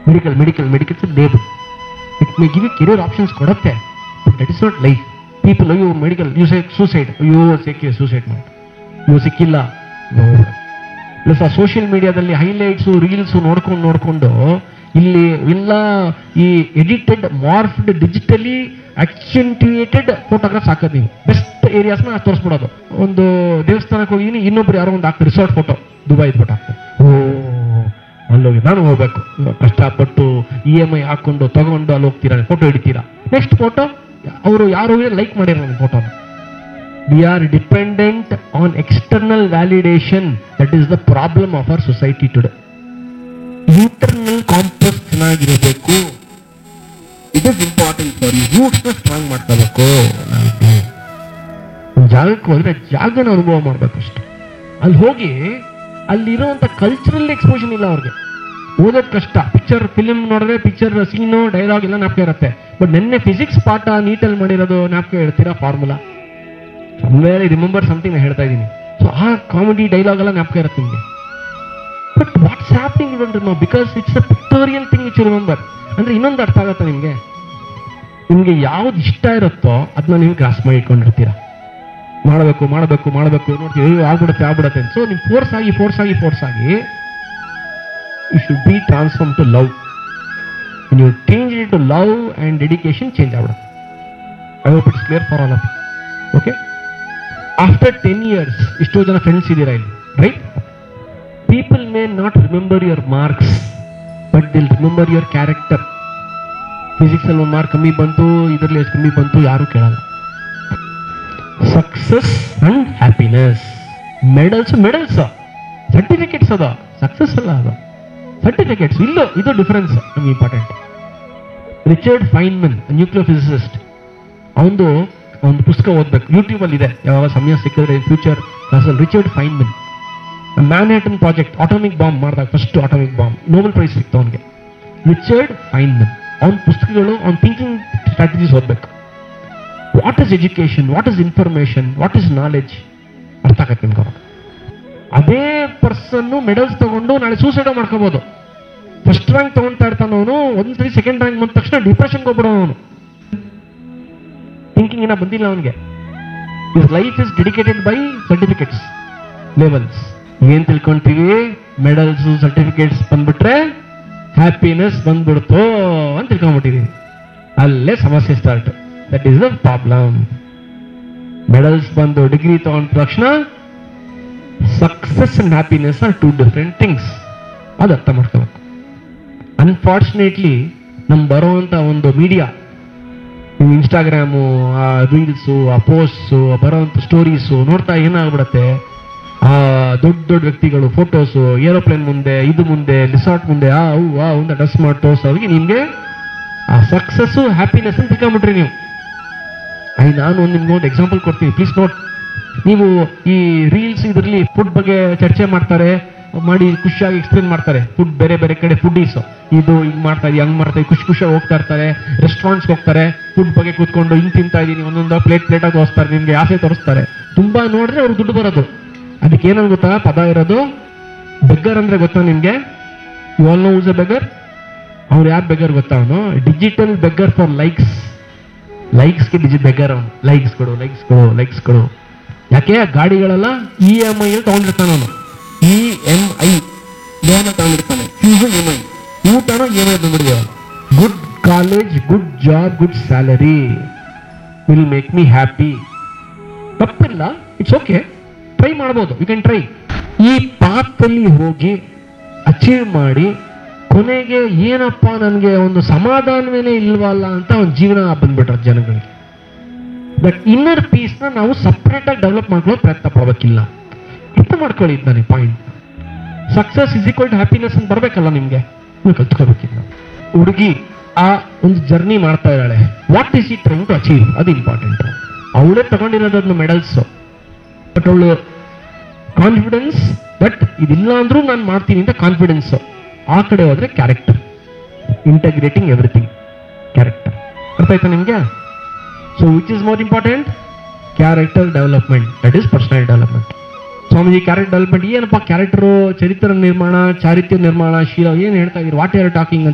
Medical medical medicals ಲೇಬಲ್ it may give you career options ಕೊಡುತ್ತೆ but that is not life people ಅಯ್ಯೋ medical you say suicide ಅಯ್ಯೋ ಸಿಕ್ಕಿ suicide ಮಾಡಿ ಇವು ಸಿಕ್ಕಿಲ್ಲ ಪ್ಲಸ್ ಆ ಸೋಷಿಯಲ್ ಮೀಡಿಯಾದಲ್ಲಿ ಹೈಲೈಟ್ಸು ರೀಲ್ಸು ನೋಡ್ಕೊಂಡು ನೋಡ್ಕೊಂಡು ಇಲ್ಲಿ ಎಲ್ಲ ಈ edited morphed digitally accentuated photographs ಹಾಕೋದು ನೀವು ಬೆಸ್ಟ್ ಏರಿಯಾಸ್ನ ತೋರಿಸ್ಬಿಡೋದು ಒಂದು ದೇವಸ್ಥಾನಕ್ಕೆ ಹೋಗಿನಿ ಇನ್ನೊಬ್ರು ಯಾರೋ ಒಂದು ಹಾಕ್ತಾರೆ ರಿಸಾರ್ಟ್ ಫೋಟೋ ದುಬೈ ಫೋಟೋ ಹಾಕ್ತಾರೆ ಓ ಅಲ್ಲೋಗಿ ನಾನು ಹೋಗ್ಬೇಕು ಕಷ್ಟಪಟ್ಟು ಇ ಎಮ್ ಐ ಹಾಕೊಂಡು ತಗೊಂಡು ಅಲ್ಲಿ ಹೋಗ್ತೀರಾ ಫೋಟೋ ಹಿಡಿತೀರಾ ನೆಕ್ಸ್ಟ್ ಫೋಟೋ ಅವರು ಯಾರು ಲೈಕ್ ಮಾಡಿರೋ ನನ್ನ ಫೋಟೋನ we are dependent on external validation that is the problem of our society today internal compass ಚೆನ್ನಾಗಿರಬೇಕು it is important for you ರೂಟ್ಸ್ನ ಸ್ಟ್ರಾಂಗ್ ಮಾಡ್ಕೋಬೇಕು ನಾವಿದ್ದೆ ಒಂದು ಜಾಗಕ್ಕೆ ಹೋದ್ರೆ ಜಾಗನ ಅನುಭವ ಮಾಡ್ಬೇಕು ಅಷ್ಟೆ ಅಲ್ಲಿ ಹೋಗಿ ಅಲ್ಲಿರುವಂತ ಕಲ್ಚರಲ್ ಎಕ್ಸ್ಪೋಷನ್ ಇಲ್ಲ ಅವ್ರಿಗೆ ಓದೋದು ಕಷ್ಟ ಪಿಕ್ಚರ್ ಫಿಲ್ಮ್ ನೋಡಿದ್ರೆ ಪಿಕ್ಚರ್ ಸೀನು ಡೈಲಾಗ್ ಎಲ್ಲ ಜ್ಞಾಪಕ ಇರುತ್ತೆ ಬಟ್ ನೆನ್ನೆ ಫಿಸಿಕ್ಸ್ ಪಾಠ ನೀಟಲ್ಲಿ ಮಾಡಿರೋದು ಜ್ಞಾಪಕ ಇಡ್ತೀರಾ formula somewhere I remember something ನಾನು ಹೇಳ್ತಾ ಇದ್ದೀನಿ ಸೊ ಆ ಕಾಮಿಡಿ ಡೈಲಾಗ್ ಎಲ್ಲ ಜ್ಞಾಪಕ ಇರುತ್ತೆ ನಿಮಗೆ but what's happening even remember because it's a pictorial thing which remember ಅಂದ್ರೆ ಇನ್ನೊಂದು ಅರ್ಥ ಆಗುತ್ತೆ ನಿಮಗೆ ನಿಮಗೆ ಯಾವ್ದು ಇಷ್ಟ ಇರುತ್ತೋ ಅದನ್ನ ನೀವು ಗ್ರಾಸ್ ಮಾಡಿ ಇಟ್ಕೊಂಡಿರ್ತೀರಾ ಮಾಡಬೇಕು ಮಾಡಬೇಕು ಮಾಡಬೇಕು ನೋಡ್ತೀವಿ ಅಯ್ಯೋ ಆಗ್ಬಿಡುತ್ತೆ ಆಗ್ಬಿಡುತ್ತೆ ಸೊ ನೀವು ಫೋರ್ಸ್ ಆಗಿ ಫೋರ್ಸ್ ಆಗಿ ಫೋರ್ಸ್ ಆಗಿ you should be transform to love ನೀವು change it to love and dedication change ಆಗ್ಬಿಡುತ್ತೆ I hope it's clear for all of okay after ten years ಇಷ್ಟೋ ಜನ ಫ್ರೆಂಡ್ಸ್ ಇದ್ದೀರಾ ಇಲ್ಲಿ right people may not remember your marks but they'll remember your character physics ಅಲ್ಲಿ ಒಂದು mark ಕಮ್ಮಿ ಬಂತು ಇದರಲ್ಲಿ ಎಷ್ಟು ಕಮ್ಮಿ ಬಂತು ಯಾರು ಕೇಳಲ್ಲ success and happiness medals medals certificates ಅದ ಸಕ್ಸಸ್ ಅಲ್ಲ ಅದು ಸರ್ಟಿಫಿಕೇಟ್ಸ್ ಇಲ್ಲ ಇದು ಡಿಫರೆನ್ಸ್ ನಮ್ಗೆ important Richard Feynman nuclear physicist ಅವನು ಒಂದು ಪುಸ್ತಕ ಓದ್ಬೇಕು ಯೂಟ್ಯೂಬ್ ಅಲ್ಲಿ ಇದೆ ಯಾವಾಗ ಸಮಯ ಸಿಕ್ಕಿದ್ರೆ ಫ್ಯೂಚರ್ ಕ್ಲಾಸಲ್ಲಿ Richard Feynman Manhattan project atomic bomb ಮಾಡಿದಾಗ first atomic bomb Nobel prize ಸಿಕ್ತು ಅವನಿಗೆ ರಿಚರ್ಡ್ ಫೈನ್ಮನ್ ಅವನ ಪುಸ್ತಕಗಳು ಅವ್ನ ಥಿಂಕಿಂಗ್ ಸ್ಟ್ರಾಟಜೀಸ್ ಓದ್ಬೇಕು what is education what is information what is knowledge ಅರ್ಥ ಆಗತ್ತೆ ನಿಮ್ಗೆ ಅವಾಗ. ಅದೇ ಪರ್ಸನ್ ಮೆಡಲ್ಸ್ ತಗೊಂಡು ನಾಳೆ ಸೂಸೈಡ್ ಮಾಡ್ಕೋಬಹುದು ಫಸ್ಟ್ ರ್ಯಾಂಕ್ ತಗೊಂತಾ ಇರ್ತಾನವನು ಒಂದ್ಸರಿ ಸೆಕೆಂಡ್ ರ್ಯಾಂಕ್ ಬಂದ ತಕ್ಷಣ ಡಿಪ್ರೆಷನ್ಗೆ ಹೋಗ್ಬಿಡೋನು ಥಿಂಕಿಂಗ್ ಇನ್ನ ಬಂದಿಲ್ಲ ಅವನಿಗೆ is life is dedicated by certificates levels ಏನ್ ತಿಳ್ಕೊಂತೀವಿ ಮೆಡಲ್ಸ್ ಸರ್ಟಿಫಿಕೇಟ್ಸ್ ಬಂದ್ಬಿಟ್ರೆ ಹ್ಯಾಪಿನೆಸ್ ಬಂದ್ಬಿಡ್ತು ಅಂತ ತಿಳ್ಕೊಂಡ್ಬಿಟ್ಟಿದೀವಿ ಅಲ್ಲೇ ಸಮಸ್ಯೆ start that is the problem medals ಬಂದು ಡಿಗ್ರಿ ತಗೊಂಡ ತಕ್ಷಣ success and happiness are two different things ಅದು ಅರ್ಥ ಮಾಡ್ಕೋಬೇಕು ಅನ್ಫಾರ್ಚುನೇಟ್ಲಿ ನಮ್ ಬರುವಂತ ಒಂದು ಮೀಡಿಯಾ ನೀವು ಇನ್ಸ್ಟಾಗ್ರಾಮು ಆ ರೀಲ್ಸು ಆ ಪೋಸ್ಟ್ಸು ಬರೋವಂಥ ಸ್ಟೋರೀಸು ನೋಡ್ತಾ ಏನಾಗ್ಬಿಡತ್ತೆ ಆ ದೊಡ್ಡ ದೊಡ್ಡ ವ್ಯಕ್ತಿಗಳು ಫೋಟೋಸು ಏರೋಪ್ಲೇನ್ ಮುಂದೆ ಇದು ಮುಂದೆ ರಿಸಾರ್ಟ್ ಮುಂದೆ ಆ ಅವು ಆ ಒಂದು ಡ್ರೆಸ್ ಮಾಡಿ ತೋರ್ಸೋರಿಗೆ ನಿಮಗೆ ಆ ಸಕ್ಸಸ್ಸು ಹ್ಯಾಪಿನೆಸ್ ಅಂತ ತಿಳ್ಕೊಂಬಿಟ್ರಿ ನೀವು ಐ ನಾನು ಒಂದು ನಿಮ್ಗೆ ಒಂದು ಎಕ್ಸಾಂಪಲ್ ಕೊಡ್ತೀನಿ ಪ್ಲೀಸ್ ನೋಟ್ ನೀವು ಈ ರೀಲ್ಸ್ ಇದರಲ್ಲಿ ಫುಡ್ ಬಗ್ಗೆ ಚರ್ಚೆ ಮಾಡ್ತಾರೆ ಮಾಡಿ ಖುಷಿಯಾಗಿ ಎಕ್ಸ್ಪ್ಲೇನ್ ಮಾಡ್ತಾರೆ ಫುಡ್ ಬೇರೆ ಬೇರೆ ಕಡೆ ಫುಡ್ಡೀಸ್ ಇದು ಹಿಂಗ್ ಮಾಡ್ತಾ ಇದೀವಿ ಹಂಗ್ ಮಾಡ್ತಾ ಇದೀವಿ ಖುಷಿ ಖುಷಿಯಾಗಿ ಹೋಗ್ತಾ ಇರ್ತಾರೆ ರೆಸ್ಟೋರೆಂಟ್ಸ್ ಹೋಗ್ತಾರೆ ಫುಡ್ ಬಗ್ಗೆ ಕೂತ್ಕೊಂಡು ಹಿಂಗ್ ತಿಂತಾ ಇದೀನಿ ಒಂದೊಂದು ಪ್ಲೇಟ್ ಪ್ಲೇಟ್ ಆಗಿ ತೋರಿಸ್ತಾರೆ ನಿಮ್ಗೆ ಆಸೆ ತೋರಿಸ್ತಾರೆ ತುಂಬಾ ನೋಡಿದ್ರೆ ಅವ್ರು ದುಡ್ಡು ಬರೋದು ಅದಕ್ಕೆ ಏನಂತ ಗೊತ್ತಾ ಪದ ಇರೋದು ಬೆಗ್ಗರ್ ಅಂದ್ರೆ ಗೊತ್ತಾ ನಿಮ್ಗೆ you all know use a beggar ಅವ್ರು ಯಾರು ಬೆಗರ್ ಗೊತ್ತಾ ಅವನು ಡಿಜಿಟಲ್ ಬೆಗರ್ ಫಾರ್ ಲೈಕ್ಸ್ ಲೈಕ್ಸ್ಗೆ ಡಿಜಿ ಬೆಗರ್ ಅವನು ಲೈಕ್ಸ್ ಕೊಡು ಲೈಕ್ಸ್ ಕೊಡು ಲೈಕ್ಸ್ ಕೊಡು ಯಾಕೆ ಗಾಡಿಗಳೆಲ್ಲ ಇ ಎಮ್ ಐ ತಗೊಂಡಿರ್ತಾನೆ ಅವನು ಇ ಎಮ್ ಐ ಲೋನ್ ತಗೊಂಡಿರ್ತಾನೆ ಫೀಸು ಇ ಎಮ್ ಐ ಊಟನೂ ಇ ಎಮ್ ಐ ಬಂದ್ಬಿಡಿದೆ good college good job good salary will make me happy ತಪ್ಪಿಲ್ಲ ಇಟ್ಸ್ ಓಕೆ ಟ್ರೈ ಮಾಡ್ಬೋದು ಯು ಕ್ಯಾನ್ ಟ್ರೈ ಈ ಪಾತಲ್ಲಿ ಹೋಗಿ ಅಚೀವ್ ಮಾಡಿ ಕೊನೆಗೆ ಏನಪ್ಪ ನನಗೆ ಒಂದು ಸಮಾಧಾನವೇನೇ ಇಲ್ವಲ್ಲ ಅಂತ ಒಂದು ಜೀವನ ಬಂದ್ಬಿಟ್ರೆ ಜನಗಳಿಗೆ ಬಟ್ ಇನ್ನರ್ ಪೀಸ್ನ ನಾವು ಸಪ್ರೇಟ್ ಆಗಿ ಡೆವಲಪ್ ಮಾಡ್ಕೊಳ್ಳೋ ಪ್ರಯತ್ನ ಪಡಬೇಕಿಲ್ಲ ಅರ್ಥ ಮಾಡ್ಕೊಳ್ಳಿ ನನಗೆ point success is equal to happiness ಅಂತ ಬರಬೇಕಲ್ಲ ನಿಮಗೆ ನೀವು ಕಲ್ತ್ಕೋಬೇಕಿಲ್ಲ ಹುಡುಗಿ ಆ ಒಂದು ಜರ್ನಿ ಮಾಡ್ತಾ ಇದ್ದಾಳೆ ವಾಟ್ ಈಸ್ ಈ ಟ್ರೈನ್ ಟು ಅಚೀವ್ ಅದು ಇಂಪಾರ್ಟೆಂಟ್ ಅವಳೇ ತಗೊಂಡಿರೋದನ್ನ ಮೆಡಲ್ಸ್ ಬಟ್ ಅವಳು ಕಾನ್ಫಿಡೆನ್ಸ್ ಬಟ್ ಇದಿಲ್ಲ ಅಂದ್ರೂ ನಾನು ಮಾಡ್ತೀನಿ ಅಂತ ಕಾನ್ಫಿಡೆನ್ಸ್ ಆ ಕಡೆ ಹೋದ್ರೆ ಕ್ಯಾರೆಕ್ಟರ್ ಇಂಟಗ್ರೇಟಿಂಗ್ ಎವ್ರಿಥಿಂಗ್ ಕ್ಯಾರೆಕ್ಟರ್ ಅರ್ಥ ಆಯ್ತಾ ನಿಮ್ಗೆ so which is more important character development that is personal development Swamiji character development ಏನಪ್ಪ ಕ್ಯಾರೆಕ್ಟರ್ ಚರಿತ್ರ ನಿರ್ಮಾಣ ಚಾರಿತ್ಯ ನಿರ್ಮಾಣ ಶೀಲ ಏನು ಹೇಳ್ತಾ ಇದ್ದೀರಿ ವಾಟ್ ಆರ್ ಟಾಕಿಂಗ್